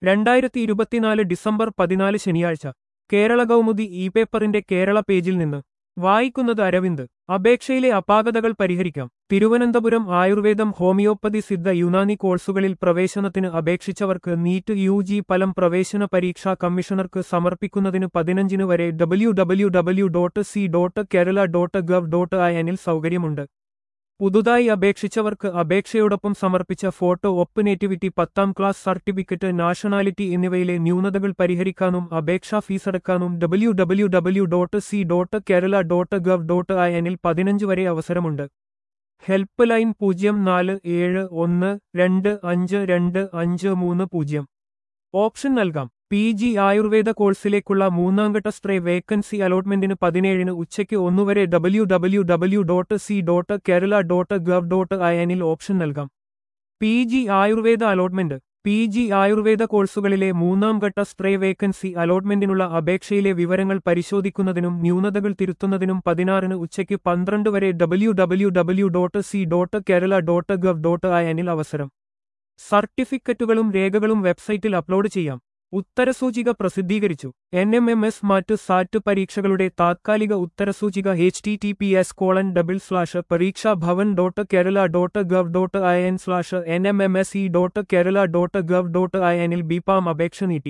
രണ്ടായിരത്തി ഇരുപത്തിനാല് ഡിസംബർ പതിനാല് ശനിയാഴ്ച കേരള കൗമുദി ഇ പേപ്പറിന്റെ കേരള പേജിൽ നിന്ന് വായിക്കുന്നത് അരവിന്ദ് അപേക്ഷയിലെ അപാകതകൾ പരിഹരിക്കാം തിരുവനന്തപുരം ആയുർവേദം ഹോമിയോപ്പതി സിദ്ധ യുനാനി കോഴ്സുകളിൽ പ്രവേശനത്തിന് അപേക്ഷിച്ചവർക്ക് നീറ്റ് യു ജി ഫലം പ്രവേശന പരീക്ഷാ കമ്മീഷണർക്ക് സമർപ്പിക്കുന്നതിന് പതിനഞ്ചിന് വരെ W W W dot C dot Kerala dot gov dot I എനിൽ സൗകര്യമുണ്ട് പുതുതായി അപേക്ഷിച്ചവർക്ക് അപേക്ഷയോടൊപ്പം സമർപ്പിച്ച ഫോട്ടോ ഒപ്പ് നേറ്റിവിറ്റി പത്താം ക്ലാസ് സർട്ടിഫിക്കറ്റ് നാഷണാലിറ്റി എന്നിവയിലെ ന്യൂനതകൾ പരിഹരിക്കാനും അപേക്ഷാ ഫീസടക്കാനും W W W dot C dot Kerala dot gov dot I എനിൽ പതിനഞ്ച് വരെ അവസരമുണ്ട് ഹെൽപ്പ് ലൈൻ പൂജ്യം നാല് ഏഴ് ഒന്ന് രണ്ട് അഞ്ച് രണ്ട് അഞ്ച് മൂന്ന് പൂജ്യം ഓപ്ഷൻ നൽകാം പി ജി ആയുർവേദ കോഴ്സിലേക്കുള്ള മൂന്നാംഘട്ട സ്ട്രേ വേക്കൻസി അലോട്ട്മെന്റിന് പതിനേഴിന് ഉച്ചയ്ക്ക് ഒന്നുവരെ W W W dot C dot Kerala dot gov dot I എനിൽ ഓപ്ഷൻ നൽകാം പി ജി ആയുർവേദ അലോട്ട്മെന്റ് പി ജി ആയുർവേദ കോഴ്സുകളിലെ മൂന്നാം ഘട്ട സ്ട്രേ വേക്കൻസി അലോട്ട്മെന്റിനുള്ള അപേക്ഷയിലെ വിവരങ്ങൾ പരിശോധിക്കുന്നതിനും ന്യൂനതകൾ തിരുത്തുന്നതിനും പതിനാറിന് ഉച്ചയ്ക്ക് പന്ത്രണ്ട് വരെ W W W dot C dot Kerala dot gov dot I എനിൽ അവസരം സർട്ടിഫിക്കറ്റുകളും രേഖകളും വെബ്സൈറ്റിൽ അപ്ലോഡ് ചെയ്യാം ഉത്തരസൂചിക പ്രസിദ്ധീകരിച്ചു N M M S MAT SAT പരീക്ഷകളുടെ താത്കാലിക ഉത്തരസൂചിക H T T P S colon double slash Pareeksha Bhavan dot Kerala dot gov dot I N slash N M M S E dot Kerala dot gov dot I എനിൽ B Pharm അപേക്ഷ നീട്ടി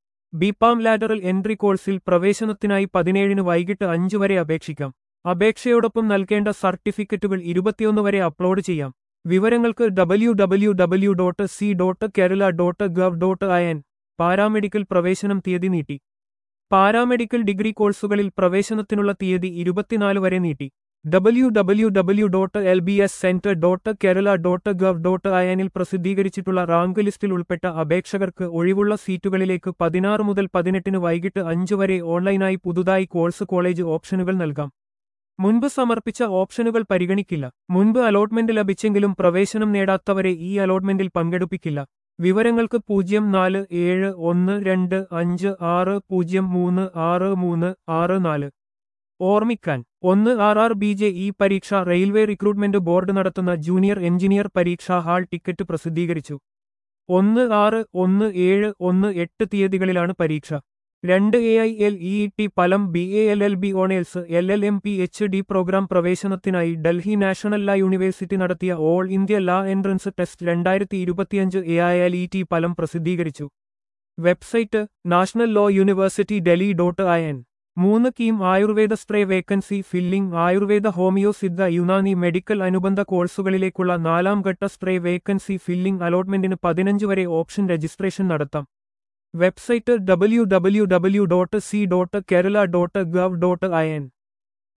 ബിപാം lateral entry കോഴ്സിൽ പ്രവേശനത്തിനായി പതിനേഴിന് വൈകിട്ട് അഞ്ച് വരെ അപേക്ഷിക്കാം അപേക്ഷയോടൊപ്പം നൽകേണ്ട സർട്ടിഫിക്കറ്റുകൾ ഇരുപത്തിയൊന്ന് വരെ അപ്ലോഡ് ചെയ്യാം വിവരങ്ങൾക്ക് W W W dot C dot Kerala dot gov dot I N paramedical പ്രവേശനം തീയതി നീട്ടി പാരാമെഡിക്കൽ ഡിഗ്രി കോഴ്സുകളിൽ പ്രവേശനത്തിനുള്ള തീയതി ഇരുപത്തിനാല് വരെ നീട്ടി W W W dot L B S centre dot Kerala dot gov dot I എനിൽ പ്രസിദ്ധീകരിച്ചിട്ടുള്ള റാങ്ക് ലിസ്റ്റിൽ ഉൾപ്പെട്ട അപേക്ഷകർക്ക് ഒഴിവുള്ള സീറ്റുകളിലേക്ക് പതിനാറ് മുതൽ പതിനെട്ടിന് വൈകിട്ട് അഞ്ച് വരെ ഓൺലൈനായി പുതുതായി കോഴ്സ് കോളേജ് ഓപ്ഷനുകൾ നൽകാം മുൻപ് സമർപ്പിച്ച ഓപ്ഷനുകൾ പരിഗണിക്കില്ല മുൻപ് അലോട്ട്മെന്റ് ലഭിച്ചെങ്കിലും പ്രവേശനം നേടാത്തവരെ ഈ അലോട്ട്മെന്റിൽ പങ്കെടുപ്പിക്കില്ല വിവരങ്ങൾക്ക് പൂജ്യം നാല് ഏഴ് ഒന്ന് രണ്ട് അഞ്ച് ആറ് പൂജ്യം മൂന്ന് ആറ് മൂന്ന് ആറ് നാല് ഓർമ്മിക്കാൻ ഒന്ന് ആർ ആർ ബി ജെ ഈ പരീക്ഷ റെയിൽവേ റിക്രൂട്ട്മെന്റ് ബോർഡ് നടത്തുന്ന ജൂനിയർ എഞ്ചിനീയർ പരീക്ഷാ ഹാൾ ടിക്കറ്റ് പ്രസിദ്ധീകരിച്ചു ഒന്ന് ആറ് ഒന്ന് ഏഴ് ഒന്ന് എട്ട് തീയതികളിലാണ് പരീക്ഷ രണ്ട് A I L E T ഫലം B A L L B honours L L M P H D programme പ്രവേശനത്തിനായി ഡൽഹി നാഷണൽ ലാ യൂണിവേഴ്സിറ്റി നടത്തിയ all India law entrance test രണ്ടായിരത്തി ഇരുപത്തിയഞ്ച് A I L E T ഫലം പ്രസിദ്ധീകരിച്ചു website national law university Delhi dot I N മൂന്ന് KEAM Ayurveda stray vacancy filling Ayurveda homeo Siddha Unani medical അനുബന്ധ കോഴ്സുകളിലേക്കുള്ള നാലാം ഘട്ട സ്പ്രേ വേക്കൻസി ഫില്ലിംഗ് അലോട്ട്മെന്റിന് പതിനഞ്ച് വരെ ഓപ്ഷൻ രജിസ്ട്രേഷൻ നടത്താം website W W W dot C dot Kerala dot gov dot I N